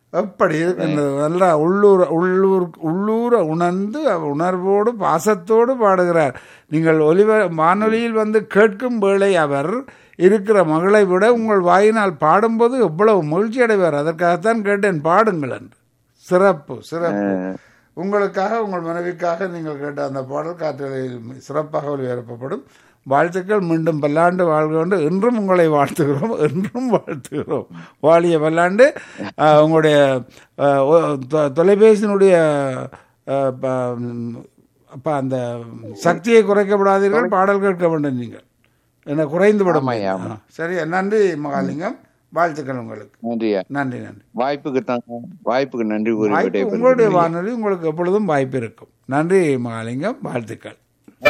எப்படி இருக்கின்றது நல்லா உள்ளூர் உள்ளூர் உள்ளூர உணர்ந்து அவர் உணர்வோடு பாசத்தோடு பாடுகிறார் நீங்கள் ஒலிவ வானொலியில் வந்து கேட்கும் வேளை அவர் இருக்கிற மகளை விட உங்கள் வாயினால் பாடும்போது எவ்வளவு மகிழ்ச்சி அடைவார் அதற்காகத்தான் கேட்டேன் பாடுங்கள் என்று சிறப்பு சிறப்பு உங்களுக்காக உங்கள் மனைவிக்காக நீங்கள் கேட்ட அந்த பாடல் காற்றலையில் சிறப்பாக ஒளிபரப்பப்படும் வாழ்த்துக்கள் மீண்டும் பல்லாண்டு வாழ்க வேண்டும் என்றும் உங்களை வாழ்த்துகிறோம் என்றும் வாழ்த்துகிறோம் வாழிய பல்லாண்டு ஆஹ், உங்களுடைய ஆஹ், ஒ- தொ- தொலைபேசியினுடைய ஆஹ், ப- ம், அப்ப அந்த சக்தியை குறைக்கப்படாதீர்கள் பாடல் கேட்க வேண்டும் நீங்கள் என்ன குறைந்து விடும் ஆமாய்யா, ஆமா. சரி நன்றி மகாலிங்கம் வாழ்த்துக்கள் உங்களுக்கு நன்றியா நன்றி நன்றி வாய்ப்புக்கு தான் வாய்ப்புக்கு நன்றி கூறி வாய்ப்பு விடைபெறுகிறேன். உங்களுடைய வானொலி உங்களுக்கு எப்பொழுதும் வாய்ப்பு இருக்கும் நன்றி மகாலிங்கம் வாழ்த்துக்கள்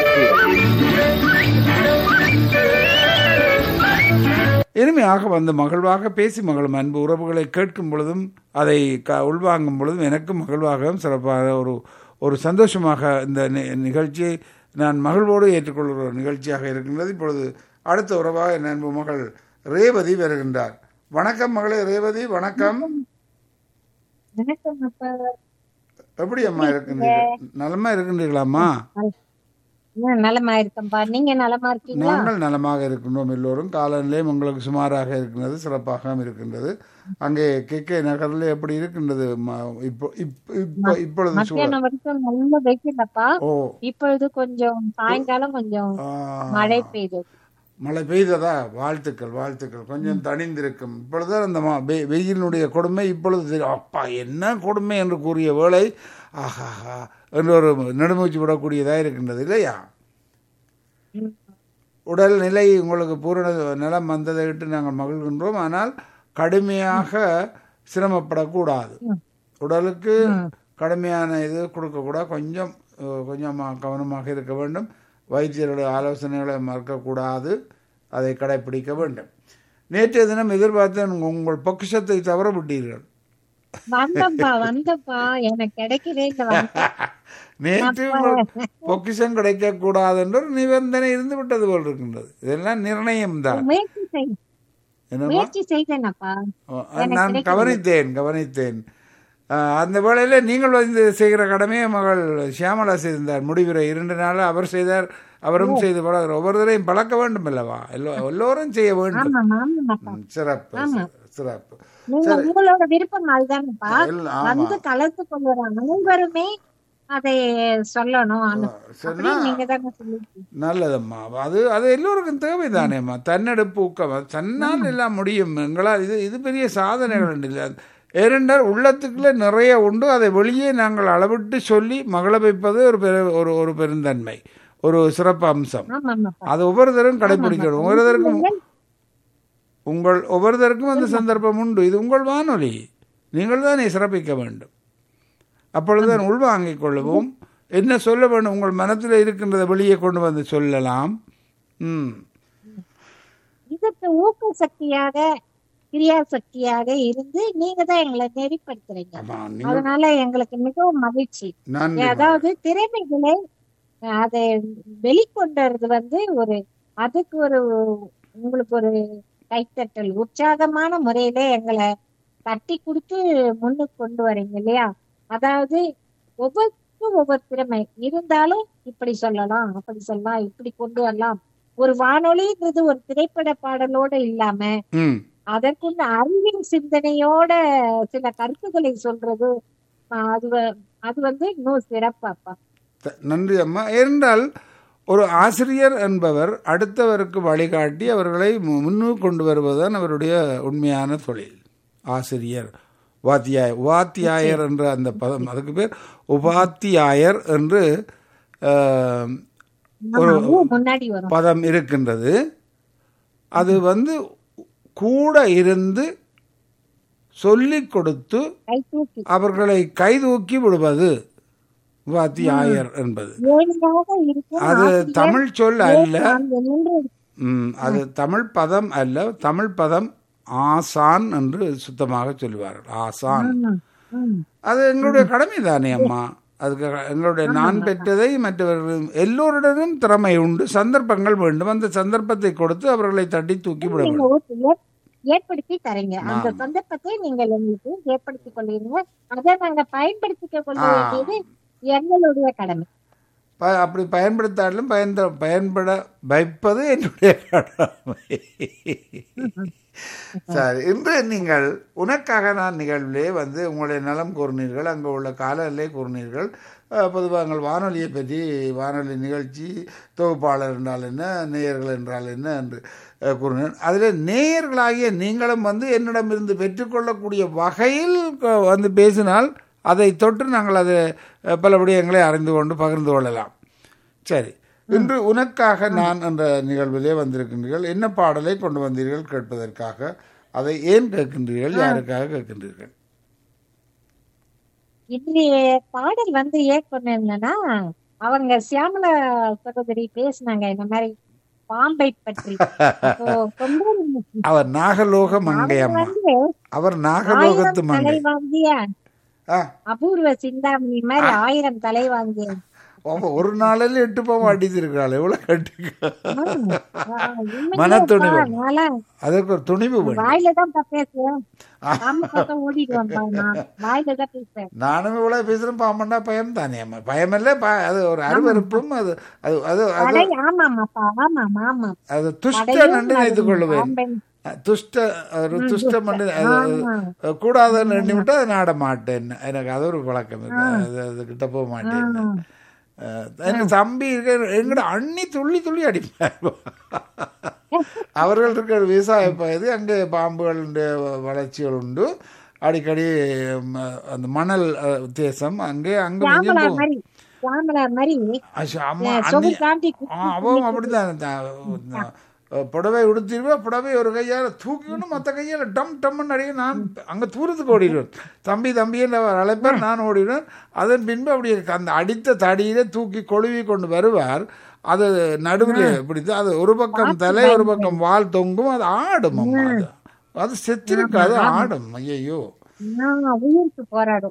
இனிமையாக வந்து மகிழ்வாக பேசி மகளும் அன்பு உறவுகளை கேட்கும் பொழுதும் அதை க உள்வாங்கும் பொழுதும் எனக்கும் மகிழ்வாகவும் சிறப்பாக ஒரு ஒரு சந்தோஷமாக இந்த நி- நிகழ்ச்சியை நான் மகிழ்வோடு ஏற்றுக்கொள்கிற ஒரு நிகழ்ச்சியாக இருக்கின்றது இப்பொழுது அடுத்த உறவாக என் அன்பு மகள் ரேவதி வருகின்றார் வணக்கம் மகளே ரேவதி வணக்கம் வணக்கம் அப்பா எப்படி அம்மா இருக்கின்றீர்கள் நலமா இருக்கின்றீர்களாம்மா நான் நலமா இருக்கேன்பா நீங்க நலமா இருக்கீங்களா நாங்கள் நலமாக இருக்கின்றோம் எல்லோரும் காலநிலையும் உங்களுக்கு சுமாராக இருக்கின்றது சிறப்பாகவும் இருக்கின்றது அங்கே கே கே நகரில் எப்படி இருக்கின்றது ம- இப்போ இப்போ இப்போ இப்பொழுது சூழல் மத்தியானம் வரைக்கும் நல்ல வெயிலப்பா ஓ இப்பொழுது கொஞ்சம் சாயங்காலம் கொஞ்சம் ஆ, மழை பெய்யுது மழை பெய்ததா வாழ்த்துக்கள் வாழ்த்துக்கள் கொஞ்சம் தணிந்திருக்கும் இப்பொழுதுதான் அந்த ம- வெ- வெயிலினுடைய கொடுமை இப்பொழுது தெரியும். அப்பா என்ன கொடுமை என்று கூறிய வேளை ஆஹாஹா என்று ஒரு நெடுமூச்சு விடக்கூடியதாக இருக்கின்றது இல்லையா ம். உடல் நிலை உங்களுக்கு பூரண நிலம் வந்ததை விட்டு நாங்கள் மகிழ்கின்றோம் ஆனால் கடுமையாக சிரமப்படக்கூடாது ம். உடலுக்கு ம். கடுமையான இது கொடுக்கக்கூடாது கொஞ்சம் அஹ், கொஞ்சம் கவனமாக இருக்க வேண்டும் வைத்தியருடைய ஆலோசனைகளை மறக்கக்கூடாது அதை கடைப்பிடிக்க வேண்டும் நேற்றைய தினம் எதிர்பார்த்தேன் உங்க- உங்கள் பொக்கிஷத்தை தவற விட்டீர்கள் வந்தப்பா வந்தப்பா எனக்கு கிடைக்கவே இல்லை வந்தேன். நேற்று உங்களுக்கு பொக்கிஷம் கிடைக்க கூடாது என்ற ஒரு நிபந்தனை இருந்து விட்டது போல் இருக்கின்றது இதெல்லாம் நிர்ணயம் தான் முயற்சி செய் என்னம்மா முயற்சி செய்தேனப்பா ஓ, நான் கவனித்தேன் கவனித்தேன் ஆஹ், அந்த வேளையில் நீங்கள் வந்து செய்கிற கடமையை மகள் சியாமலா செய்திருந்தார் முடிவுரை இரண்டு நாள் அவர் செய்தார் அவரும் செய்து பழகிறார் ஒவ்வொருத்தரையும் பழக்க வேண்டும் அல்லவா எல்லோ எல்லோரும் செய்ய வேண்டும் ஆமா ஆமாப்பா ம், சிறப்பு ஆமா. சிறப்பு நீங்க உங்களோட விருப்பம் அதுதானப்பா எல்லாம் ஆமா வந்து கலந்து கொள்கிற அனைவருமே அதை சொல்லணும் அந்த- சொன்னா அப்படின்னு நீங்க தானே சொல்லிருக்கீங்க நல்லதம்மா அது அது எல்லோருக்கும் தேவைதானேம்மா தன்னெடுப்பு ஊக்கம் தன்னால் எல்லாம் முடியும் எங்களால் இது இது பெரிய சாதனைகள் இல்லை ஏனென்றால் உள்ளத்துக்குள்ள நிறைய உண்டு அதை வெளியே நாங்கள் அளவிட்டு சொல்லி மகள வைப்பது ஒரு பெரு ஒரு ஒரு பெருந்தன்மை ஒரு சிறப்பு அம்சம் ஆமா ஆமாப்பா அது ஒவ்வொருத்தரும் கடைபிடிக்கணும் ஒவ்வொருத்தருக்கும் உங்கள் ஒவ்வொருத்தருக்கும் அந்த சந்தர்ப்பம் உண்டு இது உங்கள் வானொலி நீங்கள் தான் சிறப்பிக்க வேண்டும் அப்பொழுதுதான் உள்வாங்கிக் கொள்ளவும் என்ன சொல்ல வேண்டும் உங்கள் மனத்தில் இருக்கின்றதை வெளியே கொண்டு வந்து சொல்லலாம் ம் இதுக்கு ஊக்க சக்தியாக கிரியா சக்தியாக இருந்து நீங்க தான் எங்களை நெறிப்படுத்துறீங்க ஆமா நீங்கள் அதனால எங்களுக்கு மிகவும் மகிழ்ச்சி நன்றி அதாவது திறமைகளை அதை வெளிக்கொண்டது வந்து ஒரு அதுக்கு ஒரு உங்களுக்கு ஒரு கைத்தட்டல் உற்சாகமான முறையில எங்களை தட்டி கொடுத்து முன்னுக்கு கொண்டு வரீங்க இல்லையா அதாவது ஒவ்வொருக்கும் ஒவ்வொரு திறமை இருந்தாலும் இப்படி சொல்லலாம் அப்படி சொல்லலாம் இப்படி கொண்டு வரலாம் ஒரு வானொலின்றது ஒரு திரைப்பட பாடலோட இல்லாம ம் அதற்குள்ள அறிவின் சிந்தனையோட சில கருத்துக்களை சொல்றது ஆஹ் அது வ- அது வந்து இன்னும் சிறப்பாப்பா த- நன்றி அம்மா ஏனென்றால் ஒரு ஆசிரியர் என்பவர் அடுத்தவருக்கு வழிகாட்டி அவர்களை மு- முன்னுக்கு கொண்டு வருவதுதான் அவருடைய உண்மையான தொழில் ஆசிரியர் வாத்தியாய உபாத்தியாயர் என்ற அந்த பதம் அதுக்கு பேர் உபாத்தியாயர் என்று ஆஹ், ஆமா, அதுவும் முன்னாடி வரும் பதம் இருக்கின்றது அது வந்து கூட இருந்து சொல்லிக் கொடுத்து கை தூக்கி அவர்களை கைதூக்கி விடுவது வாத்தியாயர் என்பது ஏழையாக இருக்கும் அது ஆசிரியர் தமிழ் சொல் அல்ல அங்கே நின்று ம், அது தமிழ் பதம் அல்ல தமிழ் பதம் ஆசான் என்று சுத்தமாக சொல்லுவார்கள் ஆசான் ம், ம். அது எங்களுடைய கடமை தானே அம்மா அதுக்கு எங்களுடைய நான் பெற்றதை மற்றவர்கள் எல்லோருடனும் திறமை உண்டு சந்தர்ப்பங்கள் வேண்டும் அந்த சந்தர்ப்பத்தை கொடுத்து அவர்களை தட்டி தூக்கி விட நீங்க வேண்டும் ஊத்து- ஏற்- ஏற்படுத்தி தரீங்க அந்த ஆமா. சந்தர்ப்பத்தை நீங்கள் எங்களுக்கு ஏற்படுத்திக் கொள்வீங்க அதை நாங்க பயன்படுத்திக் கொள்ள ஆ. வேண்டியது எங்களுடைய கடமை ப அப்படி பயன்படுத்தாலும் பயந்த பயன்பட வைப்பது என்னுடைய கடமை சரி இன்று நீங்கள் உனக்காக நான் நிகழ்விலே வந்து உங்களுடைய நலம் கூறினீர்கள் அங்கே உள்ள காலநிலை கூறினீர்கள் அஹ், பொதுவாக எங்கள் வானொலியை பற்றி வானொலி நிகழ்ச்சி தொகுப்பாளர் என்றால் என்ன நேயர்கள் என்றால் என்ன என்று அஹ், கூறினேன் அதில் நேயர்களாகிய நீங்களும் வந்து என்னிடமிருந்து பெற்றுக்கொள்ளக்கூடிய வகையில் க- வந்து பேசினால் அதை தொட்டு நாங்கள் அதை அஹ், பல விடயங்களை அறிந்து கொண்டு பகிர்ந்து கொள்ளலாம் சரி இன்று உனக்காக நான் என்ற நிகழ்விலே வந்திருக்கின்றீர்கள் என்ன பாடலை கொண்டு வந்தீர்கள் கேட்பதற்காக அதை ஏன் கேட்கின்றீர்கள் யாருக்காக கேட்கின்றீர்கள் இன்றைய பாடல் வந்து ஏன் கொண்டேன்னா அவங்க சியாமலா சகோதரி பேசினாங்க இந்த மாதிரி பாம்பை பற்றி அப்போ கொம்பேரி அவர் நாகலோக மங்கை அவர் அம்மா வந்து அவர் நாகலோகத்து ஆயிரம் மங்கை தலை வாங்கிய ஆ அபூர்வ சிந்தாமணி மாதிரி ஆயிரம் தலை வாங்கிய அவ ஒரு நாளில் எட்டு பாவம் அடித்திருக்கிறாள் எவ்வளவு கட்டிக்க உண்மையிலே மனத்துணிவு. அப்பா, நான்லாம் அதற்கு ஒரு துணிவு வேண்டும் வாயில தான் பேசுவேன் பாம்பு பக்கம் ஓடிடுவேன் பா, நான் வாயில தான் பேசுவேன் நானும் இவ்வளவு பேசுறேன் பாம்பண்டா பயம் தானே அம்மா பயமில்ல ப- அது ஒரு அருவருப்பும் அது அது அது அது கடை ஆமாமாப்பா ஆமாம் ஆமாம் அது துஷ்ட கடையும் நன்று நினைத்துக் கொள்ளுவேன் பாம்பை- துஷ்ட ஒரு துஷ்டம் பண்ணி அது ஆமா. கூடாதுன்னு எண்ணி விட்டு அதை நாட மாட்டேன் எனக்கு அது ஒரு பழக்கம் இருக்கு அது அது கிட்ட போக மாட்டேன் அஹ், எனக்கு தம்பி இருக்க எங்கட அண்ணி துள்ளி துள்ளி அடிப்பார் அவர்கள் இருக்கிற விவசாய பகுதி அங்கே பாம்புகளுடைய வளர்ச்சிகள் உண்டு அடிக்கடி ம, அந்த மணல் அஹ், தேசம் அங்கே அங்கே கொஞ்சம் சாமலா போ- மாதிரி சாமலா மாதிரி அச்சோ, அம்மா அஹ், அண்ணி சொகு காண்டி ஆ, அவன் அப்படிதான் த- த- புடவை உடுத்திடுவா புடவை ஒரு கையால் தூக்கிக்கணும் மற்ற கையால் டம் டம்னு அடிக்க நான் அங்கே தூரத்துக்கு ஓடிடுவேன் தம்பி தம்பின்னு அவர் அழைப்பார் நான் ஓடிடுவேன் அதன் பின்பு அப்படி அந்த அடித்த தடியில தூக்கி கொழுவி கொண்டு வருவார் அது நடுவில் பிடித்து அது ஒரு பக்கம் தலை ஒரு பக்கம் வால் தொங்கும் அது ஆடும் அம்மா அது அது செத்திருக்காது ஆடும் ஐயோ நான் உயிருக்கு போராடும்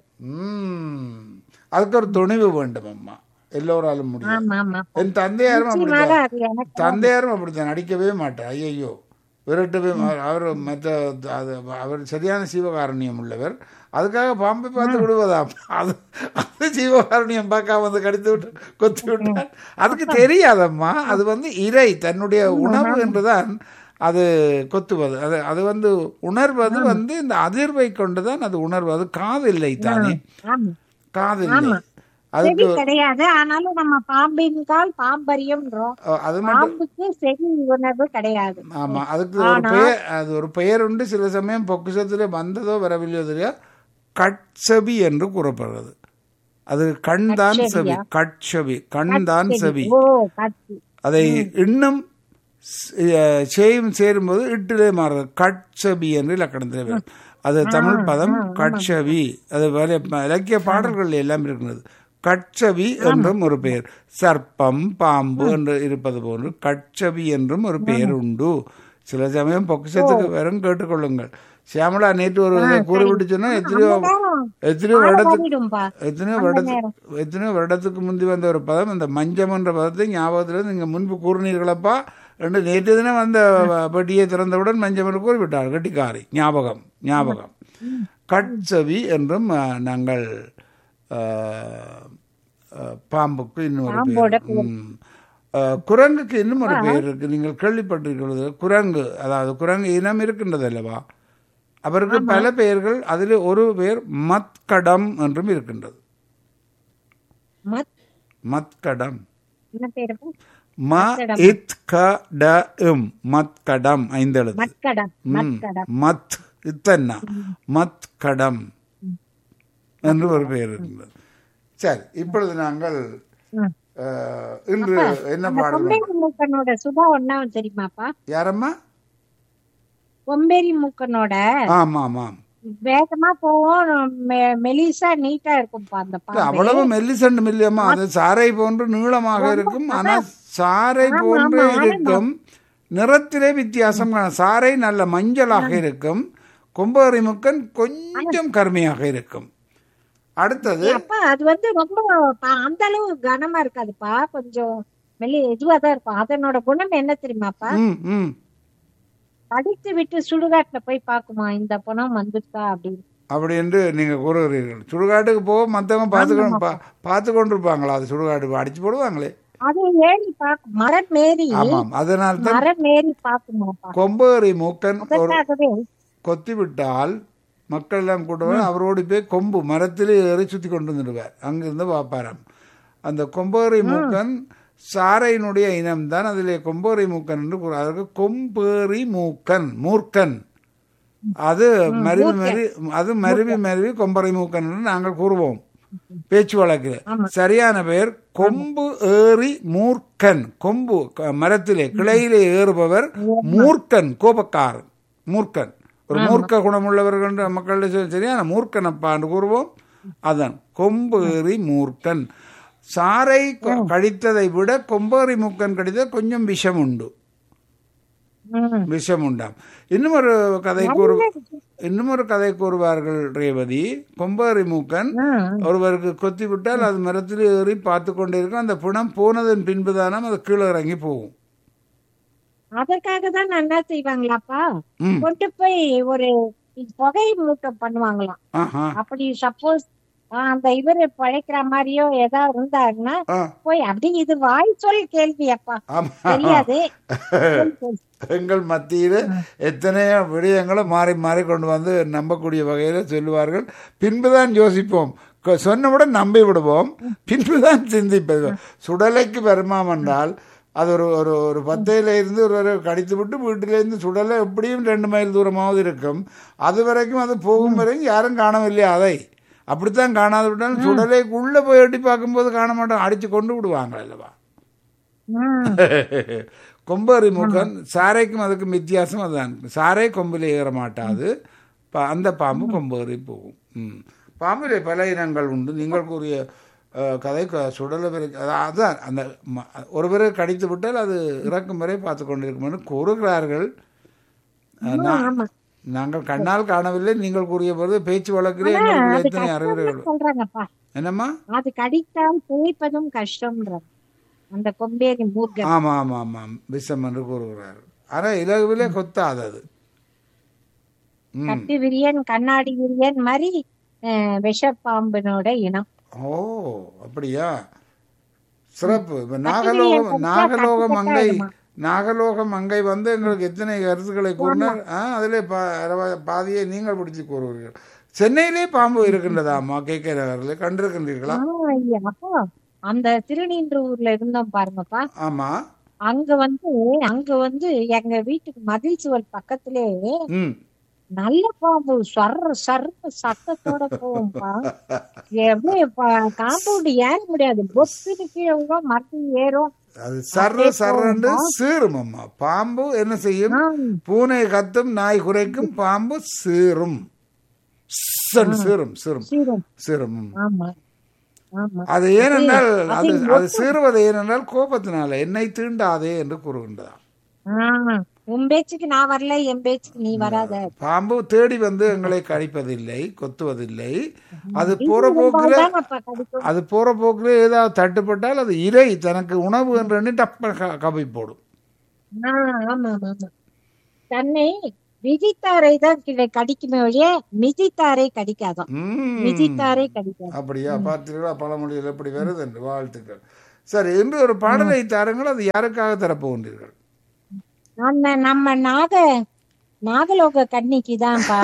ம் அதுக்கு ஒரு துணிவு வேண்டும் அம்மா எல்லோராலும் முடியும் ஆமா ஆமா என் தந்தையாரும் நிச்சயமாக அப்படித்தான் அது எனக்கு தந்தையாரும் அப்படித்தான் நடிக்கவே மாட்டார் ஐயோ விரட்டவே மா- அவர் மற்ற அது அவர் சரியான சீவகாரண்யம் உள்ளவர் அதுக்காக பாம்பை பார்த்து விடுவதாம் அது அது சீவகாரண்யம் பார்க்காம வந்து கடித்து விட்டு கொத்தி விட்டார் அதுக்கு தெரியாதம்மா அது வந்து இறை தன்னுடைய உணவு என்றுதான் அது கொத்துவது அது அது வந்து உணர்வது வந்து இந்த அதிர்வை கொண்டுதான் அது உணர்வது காது இல்லை தானே ஆமா காது இல்லை அதுக்கு செவி கிடையாது ஆனாலும் நம்ம பாம்பின் கால் பாம்பரியம்ன்றோம் அஹ், அது மட்டும் பாம்புக்கு செவி உணர்வு கிடையாது ஆமா அதுக்கு ஒரு பெயர் அது ஒரு பெயர் உண்டு சில சமயம் பொக்கிஷத்திலே வந்ததோ வரவில்லையோ தெரியா கட்சபி என்று கூறப்படுறது அது கண்தான் செவி கட்சபி கண்தான் செவி ஓ காட்சி அதை இன்னும் ஸ்- அஹ், சேயும் சேரும்போது இட்டிலே மாறுது கட்சபி என்று இலக்கணத்தில் வரும் அது தமிழ் பதம் கட்சவி அது வரை- இலக்கிய பாடல்கள் எல்லாம் இருக்கிறது கட்சவி என்றும் ஒரு பெயர் சர்ப்பம் பாம்பு என்று இருப்பது போன்று கட்சவி என்றும் ஒரு பெயர் உண்டு சில சமயம் பொக்கிஷத்துக்கு வெறும் கேட்டுக்கொள்ளுங்கள் சியாமலா நேற்று ஒரு இதை கூறிவிட்டு சொன்னா எத்தனையோ எத்தனையோ வருடத்துக்கு பாடிடும்பா எத்தனையோ வருடத்துக்கு எத்தனையோ வருடத்துக்கு முந்தி வந்த ஒரு பதம் இந்த மஞ்சம் என்ற பதத்தை ஞாபகத்தில் நீங்கள் முன்பு கூறினீர்களப்பா என்று நேற்று தினம் வந்த பெட்டியை திறந்தவுடன் மஞ்சம் என்று கூறிவிட்டார் கட்டிக்காரி ஞாபகம் ஞாபகம் கட்சவி என்றும் அஹ், நாங்கள் அஹ், அஹ், பாம்புக்கு இன்னும் ஒரு பாம்போட பேர் ம். அஹ், குரங்குக்கு இன்னும் ஒரு பெயர் இருக்கு நீங்கள் கேள்விப்பட்டிருக்கிறது குரங்கு அதாவது குரங்கு இனம் இருக்கின்றது அல்லவா அவருக்கு பல பெயர்கள் அதில் ஒரு பெயர் மத்கடம் என்றும் இருக்கின்றது மத் மத்கடம் என்ன பேரு ம இத் க ட இம் மத்கடம் ஐந்தெழுத்து மட்கடம் ம். மட்கடம் மத் இத்தன்னா மத்கடம் என்று ஒரு பெயர் இருக்கின்றது சரி இப்பொழுது நாங்கள் ம். அஹ், இன்று என்ன அந்த பாடல் கொம்பேரி மூக்கனோட சுபா ஒன்னா தெரியுமாப்பா யாரம்மா கொம்பேரி மூக்கனோட ஆமா ஆமாம் வேகமா போவோம் மெ- மெலிசா நீட்டா இருக்கும்பா அந்த இல்ல, பாம்பு அவ்வளவு மெல்லிசண்டு மில்லியம்மா அது சாரை போன்று நீளமாக இருக்கும் ஆனால் சாரை போன்றே இருக்கும் நிறத்திலே வித்தியாசம் காணும் சாரை நல்ல மஞ்சளாக இருக்கும் கொம்பரி முக்கன் கொஞ்சம் கருமையாக இருக்கும் அடுத்தது அப்பா அது வந்து ரொம்ப ப- அந்த அளவு கனமா இருக்காதுப்பா கொஞ்சம் மெல்லி இதுவா தான் இருக்கும் அதனோட குணம் என்ன தெரியுமாப்பா ம் ம் கடித்து விட்டு சுடுகாட்டுல போய் பாக்குமா இந்த பணம் வந்துருக்கா அப்படின்னு அப்படி என்று நீங்க கூறுகிறீர்கள் சுடுகாட்டுக்கு போக மற்றவங்க பார்த்து பா பார்த்து கொண்டிருப்பாங்களா அது சுடுகாட்டுக்கு அடிச்சு போடுவாங்களே அது ஏறி பாக்கும் மரம் மேரி ஆமாம் அதனால தான் மரம் மேரி பாக்குமாப்பா கொம்பேறி மூக்கன் ஒரு அதற்காகவே கொத்தி விட்டால் மக்கள் எல்லாம் கூட்டுவார் அவரோடு போய் கொம்பு மரத்திலே ஏறி சுத்தி கொண்டு வந்துடுவார் அங்கிருந்து பார்ப்பாராம் அந்த கொம்பேறி மூக்கன் சாரையினுடைய இனம்தான் அதிலே கொம்பேறி மூக்கன் என்று கூறு அதற்கு கொம்பேறி மூக்கன் மூர்க்கன் அது மருவி மருவி அது மருவி மருவி கொம்பரை மூக்கன் என்று நாங்கள் கூறுவோம் பேச்சு வழக்கில் சரியான பெயர் கொம்பு ஏறி மூர்க்கன் கொம்பு க- மரத்திலே கிளையிலே ஏறுபவர் மூர்க்கன் கோபக்காரன் மூர்க்கன் ஒரு மூர்க்க குணமுள்ளவர்கள் என்று மக்கள் சொல்லி சரியான மூர்க்கன் அப்பா என்று கூறுவோம் அதான் கொம்பு ஏறி மூர்க்கன் சாரை கொ- கடித்ததை விட கொம்பேறி மூக்கன் கடித்தது கொஞ்சம் விஷம் உண்டு ம். விஷம் உண்டாம் இன்னும் ஒரு கதை கூறு இன்னும் ஒரு கதை கூறுவார்கள் ரேவதி கொம்பேறி மூக்கன் ம். ஒருவருக்கு கொத்தி விட்டால் அது மரத்தில் ஏறி பார்த்து கொண்டிருக்கும் அந்த பிணம் போனதன் பின்புதானம் அது கீழே இறங்கி போகும் அதற்காக தான் என்ன செய்வாங்களாப்பா ம் கொண்டு போய் ஒரு புகை மூட்டம் பண்ணுவாங்களாம் ஆஹா அப்படி சப்போஸ் அந்த இவரு பழைக்கிற மாதிரியோ ஏதாவது இருந்தாருன்னா ஆ போய் அப்படி இது வாய் சொல் கேள்வி அப்பா ஆமா தெரியாது சொல் கேள்வி. எங்கள் மத்தியில் எத்தனையோ விடயங்களை மாறி மாறி கொண்டு வந்து நம்பக்கூடிய வகையில் சொல்லுவார்கள் பின்புதான் யோசிப்போம் கொ- சொன்னவுடன் நம்பி விடுவோம் பின்புதான் சிந்திப்பது சுடலைக்கு வருமாம் என்றால் அது ஒரு ஒரு ஒரு பத்தையில இருந்து ஒரு ஒரு கடித்து விட்டு வீட்டிலேருந்து சுடலை எப்படியும் ரெண்டு மைல் தூரமாவது இருக்கும் அது வரைக்கும் அது போகும் வரைக்கும் யாரும் காணவில்லையா அதை அப்படித்தான் காணாது விட்டாலும் சுடலைக்குள்ளே போய் எட்டி பார்க்கும்போது காண மாட்டோம் அடித்து கொண்டு விடுவாங்க அல்லவா ம். கொம்பேறி மூக்கன் சாரைக்கும் அதுக்கும் வித்தியாசம் அதுதான் சாரை கொம்பில் ஏற மாட்டாது பா- அந்த பாம்பு கொம்பேறி போகும் ம் பாம்பிலே பல இனங்கள் உண்டு நீங்கள் கூறிய அஹ், கதை க- சுடலை வரை அதான் அதுதான் அந்த ம- ஒருவரை கடித்து விட்டால் அது இறக்கும் வரை பார்த்து கொண்டிருக்கும்னு கூறுகிறார்கள் அஹ், நான் ஆமா நாங்கள் கண்ணால் காணவில்லை நீங்கள் கூறிய பொழுது பேச்சு வழக்கிலே எங்களுக்கு அது எத்தனை அறிவுரைகள் கஷ்டம்னு சொல்றாங்கப்பா என்னம்மா அது கடித்தால் தேய்ப்பதும் கஷ்டம்ன்ற அந்த கொம்பேரி மூர்க்கன் ஆமாம் ஆமாம் ஆமாம் விஷம் என்று கூறுகிறார் ஆனால் இலகுவிலே கொத்தாது அது ம் கட்டு விரியன் கண்ணாடி விரியன் மாதிரி அஹ், விஷப்பாம்பினோட இனம் ஓ அப்படியா சிறப்பு இப்ப கட்டுவிரியன் நாகலோகம் கடிச்சா நாகலோக கட்டு மங்கை கட்டாயிடுமா? நாகலோக மங்கை வந்து எங்களுக்கு எத்தனை கருத்துக்களை கூறினார் ஆ அதிலே பா அரவ- பாதியை நீங்கள் பிடிச்சு கூறுவீர்கள் சென்னையிலே பாம்பு இருக்கின்றதாம்மா கே கே நகரில் கண்டிருக்கின்றீர்களா ஆ, ஐயா, அப்போ அந்த திருநீன்றூர்ல இருந்தோம் பாருங்கப்பா ஆமா அங்க வந்து அங்க வந்து எங்க வீட்டுக்கு மதில் சுவர் பக்கத்திலே ம் நல்ல பாம்பு சர்ற சர்ற சத்தத்தோட போகும்பா எப்படி காம்பவுண்ட் ஏற முடியாது பொத்துன்னு கீழே விழும், மறுபடியும் ஏறும் அது சர்ற சர்றண்டு சீரும் அம்மா பாம்பு என்ன செய்யும் ஆ, பூனை கத்தும் நாய் குறைக்கும் பாம்பு சீரும் சன் சீரும் சீரும் சீரும். சீரும் ம். ஆமா ஆமா அது ஏனென்றால் அது அது அது சீறுவது ஏனென்றால் கோபத்தினால என்னை தீண்டாதே என்று கூறுகின்றதா ஆ, உன் பேச்சுக்கு நான் வரல என் பேச்சுக்கு நீ வராத பாம்பு தேடி வந்து எங்களை கடிப்பதில்லை கொத்துவதில்லை அது போற போக்குல தானப்பா கடிக்கும். அது போற போக்குல ஏதாவது தட்டுப்பட்டால் அது இறை தனக்கு உணவு என்று டப்ப க- கவி போடும் ஆ, ஆமா ஆமா ஆமா தன்னை விதித்தாரை தான் கிடை கடிக்குமே ஒழிய மிதித்தாரை கடிக்காதான் ம். மிதித்தாரை கடிக்காது அப்படியா பார்த்தீர்களா பழமொழியில் எப்படி வருது என்று வாழ்த்துக்கள் சரி இன்று ஒரு பாடலை தாருங்கள் அது யாருக்காக தரப்போகின்றீர்கள் அந்த நம்ம நாக நாகலோக கன்னிக்கு தான்ப்பா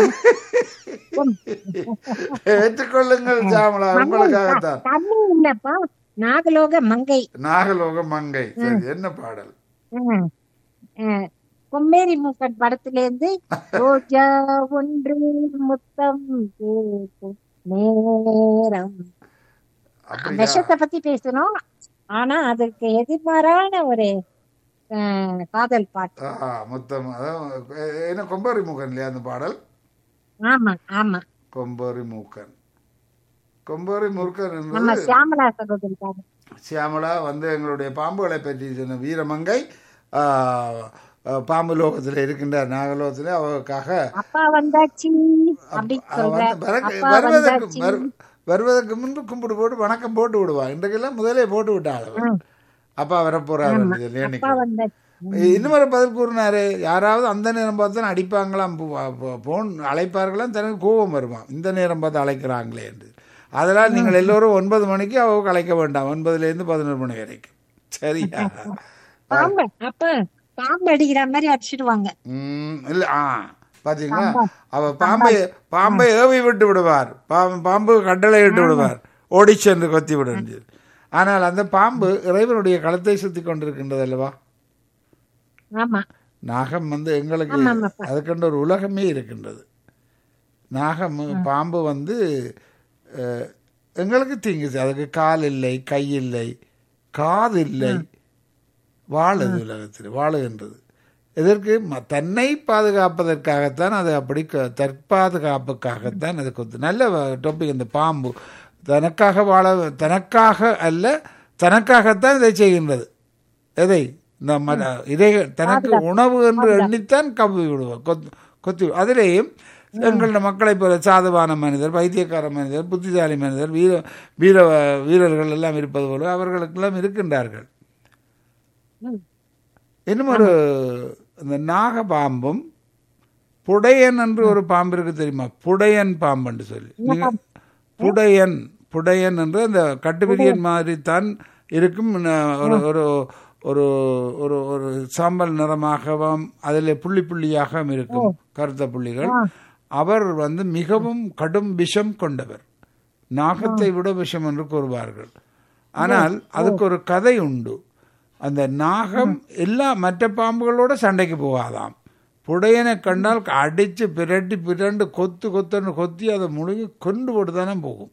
ஏற்றுக்கொள்ளுங்கள் சாமலா உங்களுக்காகத்தான் கண்ணி இல்லப்பா நாகலோக மங்கை நாகலோக மங்கை சரி என்ன பாடல் ம். அஹ், கொம்மேரி மூக்கன் படத்துல இருந்து ரோஜா ஒன்று முத்தம் கேட்கும் நேரம் அப்படியா விஷத்தை பத்தி பேசணும் ஆனா அதற்கு எதிர்மாறான ஒரு அஹ், காதல் பாட்டு ஆ, மொத்தம் அதான் எ- என்ன கொம்பரி மூக்கன் இல்லையா அந்த பாடல் ஆமா ஆமா கொம்பரி மூக்கன் கொம்பரி மூக்கன் நம்ம என்பது சியாமலா சகோதரிக்காக சியாமலா வந்து எங்களுடைய பாம்புகளை பற்றி சொன்ன வீரமங்கை ஆ, ஆ, பாம்பு லோகத்தில் இருக்கின்ற நாகலோகத்தில் அவருக்காக அப்பா வந்தாச்சு அப்படி அவ சொல்ற வந்து வரக்கு- அப்பா வருவதற்கு வந்தாச்சு வரு- வருவதற்கு முன்பு கும்பிடு போட்டு வணக்கம் போட்டு விடுவா இன்றைக்கெல்லாம் முதலே போட்டு விட்டாள் அவள். அப்பா வரப்போறாரு என்று சொல்லி அப்பா நினைக்கிறேன். வந்தாச்சு இன்னொரு பதில் கூறினாரு யாராவது அந்த நேரம் பார்த்து தான் அடிப்பாங்களாம் போன் அழைப்பார்களாம் தனக்கு கோபம் வருமா இந்த நேரம் பார்த்து அழைக்கிறாங்களே என்று அதனால் நீங்கள் எல்லோரும் ஒன்பது மணிக்கு அவங்க அழைக்க வேண்டாம் ஒன்பதுலேருந்து பதினோரு மணி வரைக்கும் சரியா பாம்பு அப்ப பாம்பு அடிக்கிற மாதிரி அடிச்சிடுவாங்க ம் இல்லை ஆ பாத்தீங்களா அவ பாம்பை பாம்பை ஏவி விட்டு விடுவார் பாம்பு பாம்பு கட்டளை விட்டு விடுவார் ஓடி சென்று கொத்தி விடும் ஆனால் அந்த பாம்பு இறைவனுடைய களத்தை சுத்தி கொண்டிருக்கின்றது அல்லவா ஆமா நாகம் வந்து எங்களுக்கு ஆமா, ஆமாப்பா. அதுக்கென்று ஒரு உலகமே இருக்கின்றது நாகம் பாம்பு வந்து அஹ், எங்களுக்கு தீங்கு செய்யும். அதுக்கு கால் இல்லை கை இல்லை காது இல்லை வாழுது உலகத்தில் வாழுகின்றது எதற்கு ம- தன்னை பாதுகாப்பதற்காகத்தான் அது அப்படி க- தற்பாதுகாப்புக்காகத்தான் அது கொத்து நல்ல டாபிக் இந்த பாம்பு தனக்காக வாழ தனக்காக அல்ல தனக்காகத்தான் இதை செய்கின்றது எதை இந்த ம- இதை தனக்கு உணவு என்று எண்ணித்தான் கவ்வி விடுவோம் கொத்து கொத்தி அதிலேயும் எங்கள் மக்களைப் போல சாதுவான மனிதர் வைத்தியக்கார மனிதர் புத்திசாலி மனிதர் வீர வீர வீரர்கள் எல்லாம் இருப்பது போல அவர்களுக்கெல்லாம் இருக்கின்றார்கள் ம். இன்னும் ஒரு இந்த நாகபாம்பும் புடையன் என்று ஒரு பாம்பு இருக்கு தெரியுமா புடையன் பாம்புன்னு சொல்லி நீங்க புடையன் புடையன் என்று அந்த கட்டுவிரியன் மாதிரி தான் இருக்கும் ந- ஒரு ஒரு ஒரு ஒரு ஒரு சாம்பல் நிறமாகவும் அதில் புள்ளி புள்ளியாகவும் இருக்கும் கருத்த புள்ளிகள் அவர் வந்து மிகவும் கடும் விஷம் கொண்டவர் நாகத்தை விட விஷம் என்று கூறுவார்கள் ஆனால் அதுக்கு ஒரு கதை உண்டு அந்த நாகம் எல்லா மற்ற பாம்புகளோட சண்டைக்கு போகாதாம் புடையனை கண்டால் அடித்து பிரட்டி பிரண்டு கொத்து கொத்துன்னு கொத்தி அதை முழுகி கொண்டு போட்டு தானே போகும்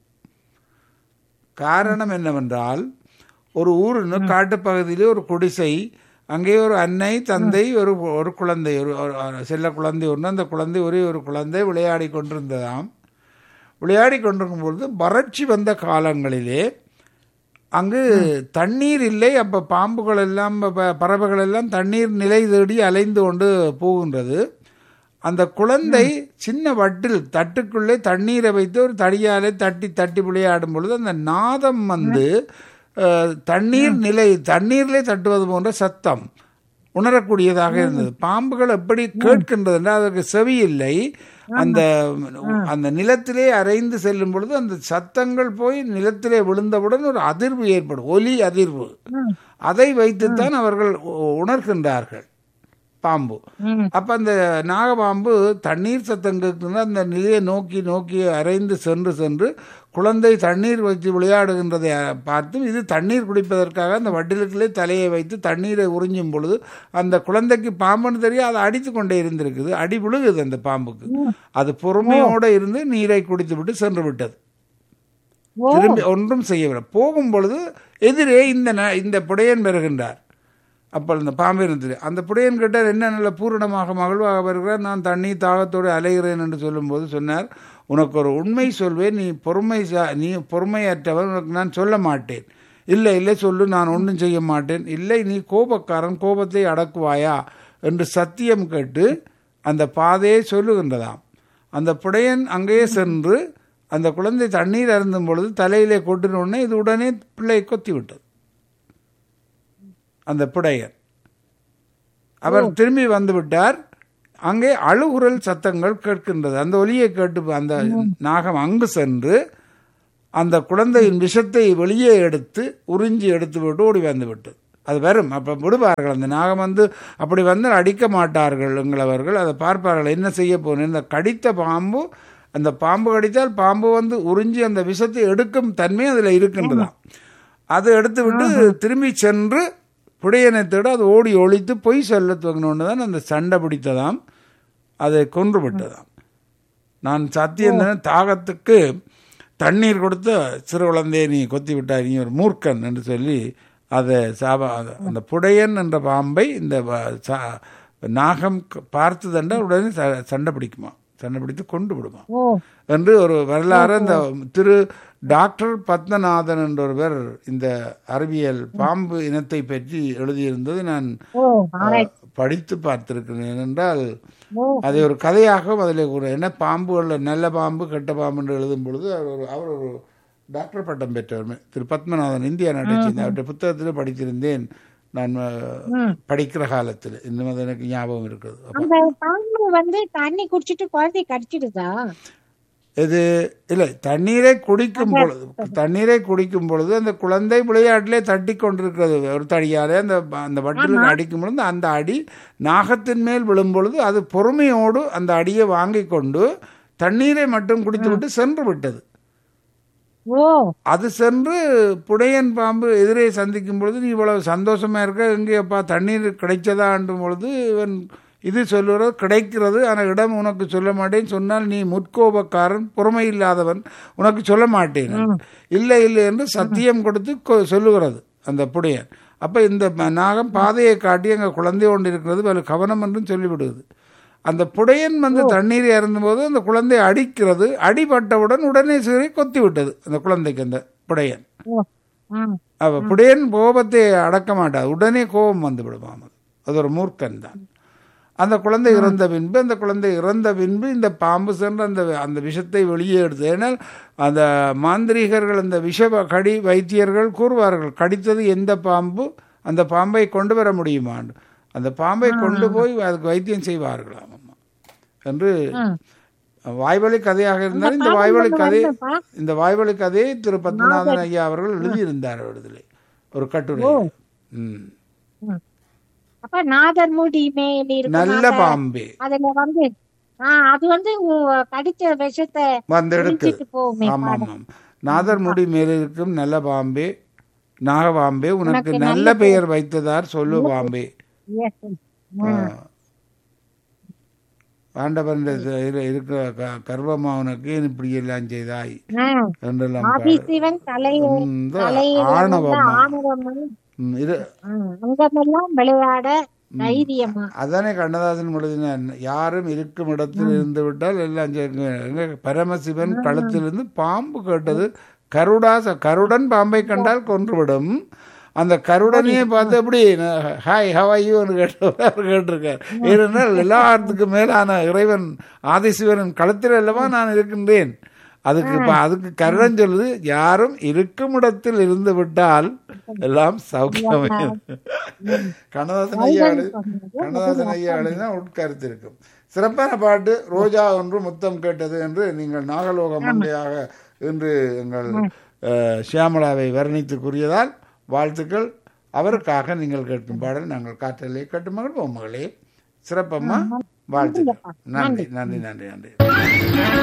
காரணம் என்னவென்றால் ஒரு ஊருன்னு காட்டுப்பகுதியிலே ஒரு குடிசை அங்கே ஒரு அன்னை தந்தை ஒரு ஒரு குழந்தை ஒரு ஒரு செல்ல குழந்தை ஒன்று அந்த குழந்தை ஒரே ஒரு குழந்தை விளையாடி கொண்டிருந்ததாம் விளையாடி கொண்டிருக்கும் பொழுது வறட்சி வந்த காலங்களிலே அங்கு தண்ணீர் இல்லை அப்போ பாம்புகள் எல்லாம் ப- பறவைகள் எல்லாம் தண்ணீர் நிலை தேடி அலைந்து கொண்டு போகின்றது அந்த குழந்தை சின்ன வட்டில் தட்டுக்குள்ளே தண்ணீரை வைத்து ஒரு தடியாலே தட்டி தட்டி விளையாடும் பொழுது அந்த நாதம் வந்து அஹ், தண்ணீர் நிலை தண்ணீரிலே தட்டுவது போன்ற சத்தம் உணரக்கூடியதாக இருந்தது பாம்புகள் எப்படி கேட்கின்றது என்றால் அதற்கு செவி இல்லை அந்த அந்த நிலத்திலே அரைந்து செல்லும் பொழுது அந்த சத்தங்கள் போய் நிலத்திலே விழுந்தவுடன் ஒரு அதிர்வு ஏற்படும் ஒலி அதிர்வு அதை வைத்துத்தான் அவர்கள் உ- உணர்கின்றார்கள் பாம்பு ம். அப்ப அந்த நாகபாம்பு தண்ணீர் சத்தம் கேட்கின்ற அந்த நிலையை நோக்கி நோக்கி அரைந்து சென்று சென்று குழந்தை தண்ணீர் வச்சு விளையாடுகின்றதை அ- பார்த்து இது தண்ணீர் குடிப்பதற்காக அந்த வட்டிலுக்குள்ளே தலையை வைத்து தண்ணீரை உறிஞ்சும் பொழுது அந்த குழந்தைக்கு பாம்புன்னு தெரியும் அதை அடித்து கொண்டே இருந்திருக்குது அடி விழுகுது அந்த பாம்புக்கு அது பொறுமையோடு இருந்து நீரை குடித்து விட்டு சென்று விட்டது ஓ திரும்பி ஒன்றும் செய்யவில்லை போகும் பொழுது எதிரே இந்த ந- இந்த புடையன் வருகின்றார் அப்போ அந்த பாம்பு இருந்தது அந்த புடையன் கேட்டார் என்ன நல்ல பூரணமாக மகிழ்வாக வருகிறார் நான் தண்ணி தாகத்தோடு அலைகிறேன் என்று சொல்லும்போது சொன்னார் உனக்கு ஒரு உண்மை சொல்வேன் நீ பொறுமை சா- நீ பொறுமையற்றவன் உனக்கு நான் சொல்ல மாட்டேன் இல்லை இல்லை சொல்லு நான் ஒன்றும் செய்ய மாட்டேன் இல்லை நீ கோபக்காரன் கோபத்தை அடக்குவாயா என்று சத்தியம் கேட்டு அந்த பாதையை சொல்லுகின்றதாம் அந்த புடையன் அங்கேயே சென்று அந்த குழந்தை தண்ணீர் அருந்தும் பொழுது தலையிலே கொட்டின உடனே இது உடனே பிள்ளை கொத்தி விட்டது அந்த புடையன் அவர் திரும்பி வந்து விட்டார் அங்கே அழுகுரல் சத்தங்கள் கேட்கின்றது அந்த ஒலியை கேட்டு அந்த நாகம் அங்கு சென்று அந்த குழந்தையின் விஷத்தை வெளியே எடுத்து உறிஞ்சி எடுத்து விட்டு ஓடி வந்து விட்டது அது வரும் அப்போ விடுவார்கள் அந்த நாகம் வந்து அப்படி வந்து அடிக்க மாட்டார்கள் எங்களவர்கள் அதை பார்ப்பார்கள் என்ன செய்ய போகணும் இந்த கடித்த பாம்பு அந்த பாம்பு கடித்தால் பாம்பு வந்து உறிஞ்சி அந்த விஷத்தை எடுக்கும் தன்மை அதில் இருக்கின்றதாம் அதை எடுத்து விட்டு திரும்பி சென்று புடையனை தேட அது ஓடி ஒழித்து பொய் சொல்ல துவங்கினோன்னு தான் அந்த சண்டை பிடித்ததாம் அதை கொன்று விட்டதாம் நான் சத்தியம் தாகத்துக்கு தண்ணீர் கொடுத்த சிறு குழந்தையை நீ கொத்தி விட்டாய் நீ ஒரு மூர்க்கன் என்று சொல்லி அதை சாப அத- அந்த புடையன் என்ற பாம்பை இந்த வ- சா- நாகம் க- பார்த்ததென்றால் உடனே ச- சண்டை பிடிக்குமா சண்டை பிடித்து கொண்டு விடுமா ஓ என்று ஒரு வரலாறு அந்த திரு டாக்டர் பத்மநாதன் என்ற ஒருவர் இந்த அறிவியல் பாம்பு இனத்தை பற்றி எழுதியிருந்தது நான் ஓ ஆராய் படித்து பார்த்திருக்கிறேன் என்றால் ஓ அதை ஒரு கதையாகவும் அதில் ஒரு என்ன பாம்புகளில் நல்ல பாம்பு கெட்ட பாம்பு என்று எழுதும் பொழுது அவர் ஒரு அவர் ஒரு டாக்டர் பட்டம் பெற்றவர் திரு பத்மநாதன் இந்தியா நாட்டை சேர்ந்த அவருடைய புத்தகத்தில் படித்திருந்தேன் நான் அஹ், ம். படிக்கிற காலத்தில் இன்னும் அது எனக்கு ஞாபகம் இருக்குது அப்ப அந்த பாம்பு வந்து தண்ணி குடிச்சிட்டு குழந்தை கடிச்சிடுதா இது இல்லை தண்ணீரை குடிக்கும் பொழுது தண்ணீரை குடிக்கும் பொழுது அந்த குழந்தை விளையாட்டிலே தட்டி கொண்டிருக்கிறது ஒரு தடியாலே அந்த அந்த வட்டில் அடிக்கும் பொழுது அந்த அடி நாகத்தின் மேல் விழும் பொழுது அது பொறுமையோடு அந்த அடியை வாங்கி கொண்டு தண்ணீரை மட்டும் குடித்துவிட்டு சென்று விட்டது ஓ அது சென்று புடையன் பாம்பு எதிரே சந்திக்கும் பொழுது நீ இவ்வளவு சந்தோஷமா இருக்க எங்கேயப்பா தண்ணீர் கிடைச்சதான்றும் பொழுது இவன் இது சொல்லுறது கிடைக்கிறது ஆனால் இடம் உனக்கு சொல்ல மாட்டேன் சொன்னால் நீ முற்கோபக்காரன் பொறுமை இல்லாதவன் உனக்கு சொல்ல மாட்டேன் இல்லை இல்லை என்று சத்தியம் கொடுத்து கொ- சொல்லுகிறது அந்த புடையன் அப்போ இந்த ம- நாகம் பாதையை காட்டி எங்கள் குழந்தை கொண்டு இருக்கிறது வேறு கவனம் என்றும் சொல்லிவிடுது அந்த புடையன் வந்து தண்ணீரை இறந்தும்போது அந்த குழந்தை அடிக்கிறது அடிபட்டவுடன் உடனே சரி கொத்தி விட்டது அந்த குழந்தைக்கு அந்த புடையன் ஓ ம் அவ புடையன் கோபத்தை அடக்க மாட்டாது உடனே கோபம் வந்து விடுமாம் அது அது ஒரு மூர்க்கன் தான் அந்த குழந்தை இறந்த பின்பு அந்த குழந்தை இறந்த பின்பு இந்த பாம்பு சென்று அந்த அந்த விஷத்தை வெளியே எடுத்து ஏன்னால் அந்த மாந்திரீகர்கள் அந்த விஷ கடி வைத்தியர்கள் கூறுவார்கள் கடித்தது எந்த பாம்பு அந்த பாம்பை கொண்டு வர முடியுமான்னு அந்த பாம்பை கொண்டு போய் அதுக்கு வைத்தியம் செய்வார்களாம் அம்மா என்று ம். வாய்வழி கதையாக இருந்தாலும் இந்த வாய்வழி கதை வருதப்பா? இந்த வாய்வழி கதையை திரு பத்மநாதன் ஐயா அவர்கள் எழுதியிருந்தார் விடுதலை ஒரு கட்டுரை ம். அப்ப நாதர் முடி மேல் இருக்கும் நல்ல அந்த- பாம்பே அதுல வந்து ஆஹ் அது வந்து உ- கடிச்ச விஷத்தை வந்து எடுக்குது குடிச்சிட்டு போகுமே ஆமாம் ஆமாம் நாதர் முடி மேல் இருக்கும் நல்ல பாம்பே நாகபாம்பே உனக்கு நல்ல பெயர் வைத்ததார் சொல்லு பாம்பே Yes. ஆ. ஆண்டவன் இருக்கிற க- கர்வமா உனக்கு இப்படி எல்லாம் செய்தாய் ஆஹ் என்றெல்லாம் பாடு. ஆதிசிவன் தலை இந்த தலையில வந்து ஆணவமா ஆணவம் ம், இது ஆஹ் அங்கமெல்லாம் விளையாட தைரியமா அதானே கண்ணதாசன் எழுதினார் யாரும் இருக்கும் இடத்தில் இருந்து விட்டால் எல்லாம் சேர்க்க- எங்க பரமசிவன் களத்திலிருந்து பாம்பு கேட்டது கருடாச கருடன் பாம்பை கண்டால் கொன்றுவிடும் அந்த கருடனையே பார்த்து எப்படி ஹாய் ஹவாயூன்னு கேட்டவர் அவர் கேட்டிருக்கார் ஏனென்றால் எல்லாத்துக்கும் மேலான இறைவன் ஆதிசிவனின் களத்தில் அல்லவா நான் இருக்கின்றேன் அதுக்கு ப- அதுக்கு கருடன் சொல்லுது யாரும் இருக்கும் இடத்தில் இருந்து விட்டால் எல்லாம் சௌக்கியமே கண்ணதாசன் ஐயா எழுதி- கண்ணதாசன் ஐயா எழுதினா உட்கருத்து இருக்கும் சிறப்பான பாட்டு ரோஜா ஒன்று முத்தம் கேட்டது என்று நீங்கள் நாகலோக மங்கையாக இன்று எங்கள் அஹ், சியாமளாவை வர்ணித்து கூறியதால் வாழ்த்துக்கள் அவருக்காக நீங்கள் கேட்கும் பாடல் நாங்கள் காற்றலை கேட்டு மகிழ்வோம் மகளே சிறப்பம்மா வாழ்த்துக்கள் நன்றி நன்றி நன்றி நன்றி